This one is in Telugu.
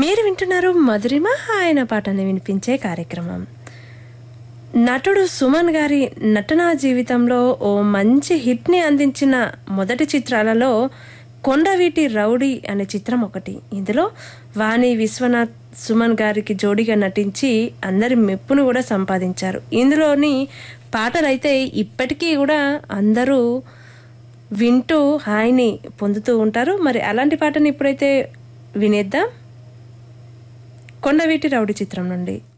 మీరు వింటున్నారు మధురిమ ఆయన పాటని వినిపించే కార్యక్రమం నటుడు సుమన్ గారి నటనా జీవితంలో ఓ మంచి హిట్ని అందించిన మొదటి చిత్రాలలో కొండవీటి రౌడీ అనే చిత్రం ఒకటి ఇందులో వాణి విశ్వనాథ్ సుమన్ గారికి జోడిగా నటించి అందరి మెప్పును కూడా సంపాదించారు ఇందులోని పాటలైతే ఇప్పటికీ కూడా అందరూ వింటూ హాయిని పొందుతూ ఉంటారు మరి అలాంటి పాటని ఇప్పుడైతే వినేద్దాం కొండవీటి రౌడీ చిత్రం నుండి